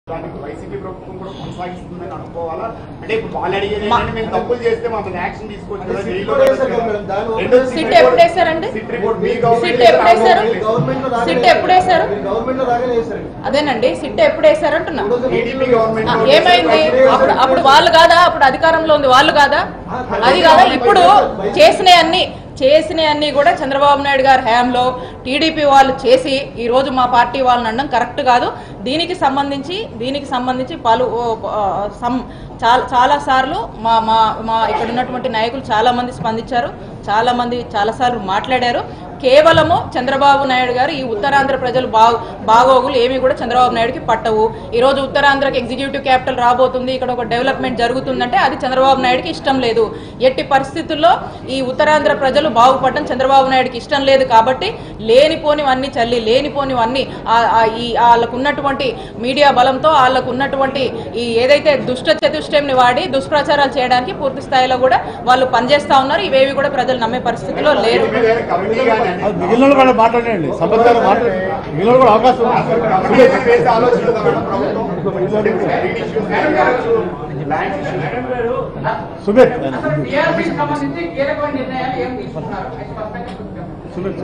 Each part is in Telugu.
దానికి వైసీపీ ప్రభుత్వం కూడా కొనసాగిస్తుందని అనుకోవాలా అంటే ఇప్పుడు వాళ్ళు అడిగేది ఏంటంటే మేము తప్పులు చేస్తే మమ్మల్ని యాక్షన్ తీసుకోవచ్చు కదా, అంటే జైల్లో సిట్ వేశారు పెట్టచ్చు కదా మేడం, దాని రెండో ఒక- సిట్ సిట్ రిపోర్ట్- ఎప్పుడు వేశారండి? సిట్ రిపోర్ట్ మీ సిట్ గవర్నమెంట్ ఎప్పుడు వేశారు? చేసిన గవర్నమెంట్ లో రాగానే సిట్ ఎప్పుడు వేశారు? మీరు గవర్నమెంట్ లో రాగానే వేశారు అదేనండి సిట్ ఎప్పుడు వేశారంటున్నా టీడీపీ గవర్నమెంట్ ఆ, లో ఏమైంది చేసిన అప్పుడు అప్పుడు వాళ్ళు కాదా అప్పుడు అధికారంలో ఉంది వాళ్ళు కాదా అది కాదా ఇప్పుడు చేసినవి అన్ని చేసినవి అన్ని కూడా చంద్రబాబు నాయుడు గారి హయాంలో టీడీపీ వాళ్ళు చేసి ఈ రోజు మా పార్టీ వాళ్ళని అనడం కరెక్ట్ కాదు దీనికి సంబంధించి దీనికి సంబంధించి పలు ఓ, ఆ, సం- చాలా చాలా సార్లు మా మా మా ఇక్కడ ఉన్నటువంటి నాయకులు చాలా మంది స్పందించారు చాలా మంది చాలాసార్లు మాట్లాడారు కేవలము చంద్రబాబు నాయుడు గారు ఈ ఉత్తరాంధ్ర ప్రజలు బాగు బాగోగులు ఏమీ కూడా చంద్రబాబు నాయుడుకి పట్టవు ఈ రోజు ఉత్తరాంధ్రకి ఎగ్జిక్యూటివ్ క్యాపిటల్ రాబోతుంది ఇక్కడ ఒక డెవలప్మెంట్ జరుగుతుందంటే అది చంద్రబాబు నాయుడుకి ఇష్టం లేదు ఎట్టి పరిస్థితుల్లో ఈ ఉత్తరాంధ్ర ప్రజలు బాగుపడడం చంద్రబాబు నాయుడుకి ఇష్టం లేదు కాబట్టి లేనిపోనివన్నీ చల్లి లేనిపోనివన్నీ ఆ- ఆ ఈ వాళ్ళకు ఉన్నటువంటి మీడియా బలంతో వాళ్ళకు ఉన్నటువంటి ఈ ఏదైతే దుష్ట చతుష్టయంని వాడి దుష్ప్రచారాలు చేయడానికి పూర్తి స్థాయిలో కూడా వాళ్ళు పనిచేస్తా ఉన్నారు ఇవేవి కూడా ప్రజలు నమ్మే పరిస్థితిలో లేరు టీడీపీ గారి కమిటీ కానీ అది మిగిలిన వాళ్ళు కూడా మాట్లాడండి సంపత్ గారు మాట్లాడండి మిగిలిన వాళ్ళు కూడా అవకాశం ఉంది. కమిటీ వేసే ఆలోచన ఉందా మేడం ప్రభుత్వం Grid issues కానీ కావచ్చు, land issues కానీ. సుమిత్ టీఆర్పీకి సంబంధించి కీలకమైన నిర్ణయాలు ఏం తీసుకున్నారు అది స్పష్టంగా చెప్తాను సుమిత్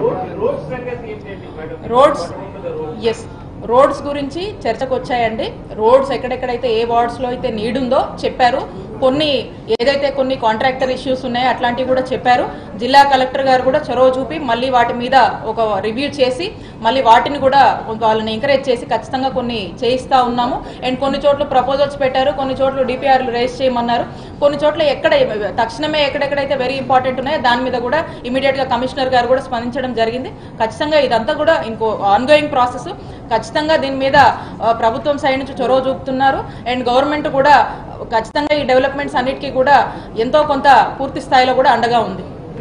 చెప్పండి రోడ్స్ ఎస్ రోడ్స్ గురించి చర్చకు వచ్చాయండి రోడ్స్ ఎక్కడెక్కడైతే ఏ వార్డ్స్లో అయితే నీడ్ ఉందో చెప్పారు కొన్ని ఏదైతే కొన్ని కాంట్రాక్టర్ ఇష్యూస్ ఉన్నాయో అట్లాంటివి కూడా చెప్పారు జిల్లా కలెక్టర్ గారు కూడా చొరవ చూపి మళ్ళీ వాటి మీద ఒక రివ్యూ చేసి మళ్ళీ వాటిని కూడా వాళ్ళని ఎంకరేజ్ చేసి ఖచ్చితంగా కొన్ని చేయిస్తా ఉన్నాము అండ్ కొన్ని చోట్ల ప్రపోజల్స్ పెట్టారు కొన్ని చోట్ల డిపిఆర్లు రేస్ చేయమన్నారు కొన్ని చోట్ల ఎక్కడ తక్షణమే ఎక్కడెక్కడైతే వెరీ ఇంపార్టెంట్ ఉన్నాయో దాని మీద కూడా ఇమీడియట్ గా కమిషనర్ గారు కూడా స్పందించడం జరిగింది ఖచ్చితంగా ఇదంతా కూడా ఇంకో ఆన్గోయింగ్ ప్రాసెస్ ఖచ్చితంగా దీని మీద ఆ, ప్రభుత్వం సైడ్ నుంచి చొరవ చూపుతున్నారు అండ్ గవర్నమెంట్ కూడా ఖచ్చితంగా ఈ డెవలప్మెంట్స్ అన్నిటికీ కూడా ఎంతో కొంత పూర్తి స్థాయిలో కూడా అండగా ఉంది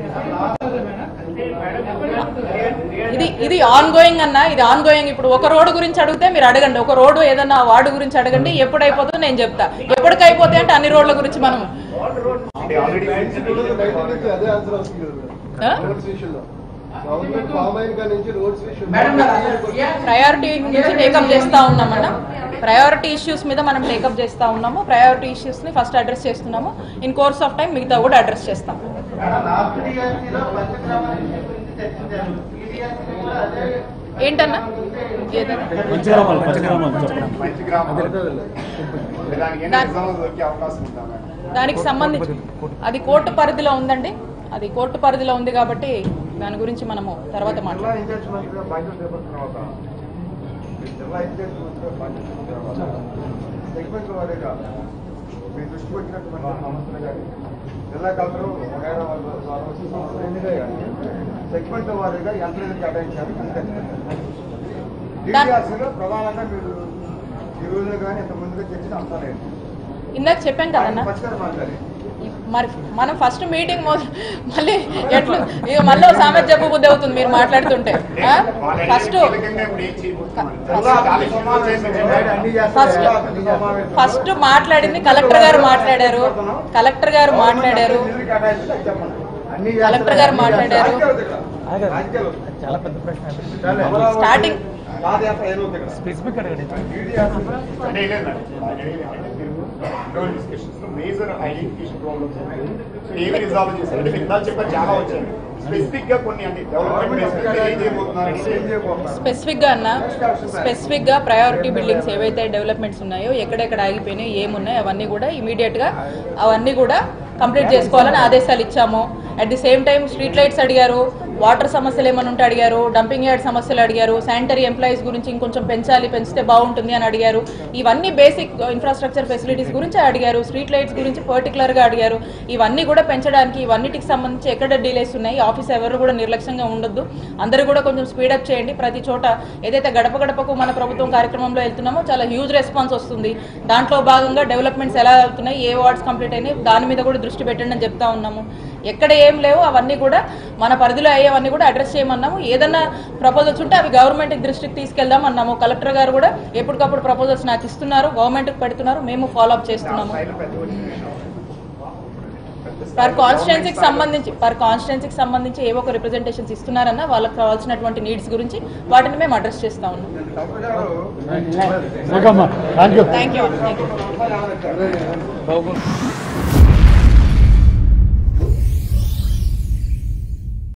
ఇది ఇది ఆన్ గోయింగ్ అన్న ఇది ఆన్ గోయింగ్ ఇప్పుడు ఒక రోడ్డు గురించి అడిగితే మీరు అడగండి ఒక రోడ్డు ఏదన్నా వార్డు గురించి అడగండి ఎప్పుడు అయిపోతుందో నేను చెప్తా ఎప్పటికి అయిపోతాయి అంటే అన్ని రోడ్ల గురించి మనం అంటే ఆల్రెడీ రైతులకి అదే ఆన్సర్ వస్తుంది కదా ఆ? మేడం రోడ్స్ విషయంలో గవర్నమెంట్ ఫామ్ అయిన కాడి నుంచి రోడ్స్ విషయం మేడం ప్రయారిటీ నుంచి టేకప్ చేస్తా ఉన్నామన్న ప్రయారిటీ ఇష్యూస్ మీద మనం టేకప్ చేస్తా ఉన్నాము ప్రయారిటీ ఇష్యూస్ ని ఫస్ట్ అడ్రస్ చేస్తున్నాము ఇన్ కోర్స్ ఆఫ్ టైం మిగతా కూడా అడ్రస్ చేస్తాం ఏంటన్నా ఏదన్నా పంచగ్రామాలు పంచగ్రామాలు చెప్పండి మంచి గ్రామాలు దానికి ఎన్ని ఎగ్జామ్స్ దొరికే అవకాశం ఉందా మేడం దానికి సంబంధించి అది కోర్టు పరిధిలో ఉందండి అది కోర్టు పరిధిలో ఉంది కాబట్టి దాని గురించి మనము తర్వాత జిల్లా మాట్లాడదాం ఇన్ఛార్జ్ మంత్రిగా బాధ్యత చేపట్టిన తర్వాత మీ జిల్లా ఇన్ఛార్జ్ మంత్రిగా బాధ్యత చేపట్టిన తర్వాత సెగ్మెంట్ వారీగా మీ దృష్టికి వచ్చినటువంటి సమస్యలు కానీ జిల్లా కలెక్టర్ వగైరా వాళ్ళ ద్వారా వచ్చిన సమస్యలు ఎన్నికలు కానీ సెగ్మెంట్ వారీగా ఎంత నిధులు కేటాయించారు డిటిఆర్సీలో ప్రధానంగా మీరు ఈ రోజున కానీ ఇంత ముందుగా చర్చ అంతలేదు ఇందాక చెప్పాం కదన్నా పరిష్కారం మాట్లాడి మరి మనం ఫస్ట్ మీటింగ్ మొద- మళ్ళీ ఎట్లు ఇక మళ్ళీ సామెత చెప్పు బుద్ధి అవుతుంది మీరు మాట్లాడుతుంటే ఫస్ట్ కీలకంగా ఇప్పుడు ఏం చేయబోతున్నారు? చాలా సమావేశం అన్ని ఫస్ట్ చేస్తారు అన్ని సమావేశం. ఫస్ట్ మాట్లాడింది కలెక్టర్ గారు మాట్లాడారు కలెక్టర్ గారు మాట్లాడారు నిధులు కేటాయిస్తే అది చెప్పండి. అన్ని కలెక్టర్ గారు మాట్లాడారు. రాజకీయాలు ఇక్కడ. రాజకీయాలు ఇక్కడ. చాలా పెద్ద ప్రశ్న అమరావతి స్టార్టింగ్ పాదయాత్ర ఏదవుతుంది ఇక్కడ స్పెసిఫిక్ అడగండి అంటే ఏం లేదు మేడం. అంటే మీరు ఇంటర్వ్యూ డిస్కషన్స్ లో మేజర్ ఐడెంటిఫికేషన్ ప్రాబ్లమ్స్ ఉన్నాయి సో ఏమి రిజాల్వ్ చేశారు అంటే మీరు ఇందాక చెప్పారు చాలా వచ్చాయి స్పెసిఫిక్ గా కొన్ని అంటే డెవలప్మెంట్ బేస్ మీద ఏం చేయబోతున్నారు ఏం అనేది చేయబోతున్నారు స్పెసిఫిక్ గా అన్న స్పెసిఫిక్ గా ప్రయారిటీ బిల్డింగ్స్ ఏవైతే డెవలప్మెంట్స్ ఉన్నాయో ఎక్కడెక్కడ ఆగిపోయినాయి ఏమున్నాయి అవన్నీ కూడా ఇమీడియట్ గా అవన్నీ కూడా కంప్లీట్ చేసుకోవాలని ఆదేశాలు ఇచ్చాము at the same time street lights అడిగారు వాటర్ సమస్యలు ఏమైనా ఉంటే అడిగారు డంపింగ్ యార్డ్ సమస్యలు అడిగారు శానిటరీ ఎంప్లాయీస్ గురించి ఇంకొంచెం పెంచాలి పెంచితే బాగుంటుంది అని అడిగారు ఇవన్నీ బేసిక్ ఇన్ఫ్రాస్ట్రక్చర్ ఫెసిలిటీస్ గురించి అడిగారు స్ట్రీట్ లైట్స్ గురించి పర్టికులర్ గా అడిగారు ఇవన్నీ కూడా పెంచడానికి ఇవన్నిటికి సంబంధించి ఎక్కడ డిలేస్ ఉన్నాయి ఆఫీస్ ఎవరు కూడా నిర్లక్ష్యంగా ఉండొద్దు అందరూ కూడా కొంచెం స్పీడప్ చేయండి ప్రతి చోట ఏదైతే గడప గడపకు మన ప్రభుత్వం కార్యక్రమంలో వెళ్తున్నామో చాలా హ్యూజ్ రెస్పాన్స్ వస్తుంది దాంట్లో భాగంగా డెవలప్మెంట్స్ ఎలా అవుతున్నాయి ఏ వార్డ్స్ కంప్లీట్ అయినాయి దాని మీద కూడా దృష్టి పెట్టండి అని చెప్తా ఉన్నాము ఎక్కడ ఏం లేవో అవన్నీ కూడా మన పరిధిలో అయ్యేవన్నీ కూడా అడ్రస్ చేయమన్నాము ఏదన్నా ప్రపోజల్స్ ఉంటే అవి గవర్నమెంట్ దృష్టికి తీసుకెళ్దాం అన్నాము కలెక్టర్ గారు కూడా ఎప్పటికప్పుడు ప్రపోజల్స్ నాకు ఇస్తున్నారు గవర్నమెంట్కి పెడుతున్నారు మేము ఫాలో అప్ చేస్తున్నాము స్థాయిలో పెద్ద వచ్చే విషయం. పెద్ద పర్ కాన్స్టిట్యున్సీకి సంబంధించి పర్ కాన్స్టిట్యున్సీకి సంబంధించి ఏవో ఒక రిప్రజెంటేషన్స్ ఇస్తున్నారన్న వాళ్ళకి కావాల్సినటువంటి నీడ్స్ గురించి వాటిని మేము అడ్రస్ చేస్తా ఉన్నాం డాక్టర్ గారు ఓకే అమ్మా thank you thank you thank you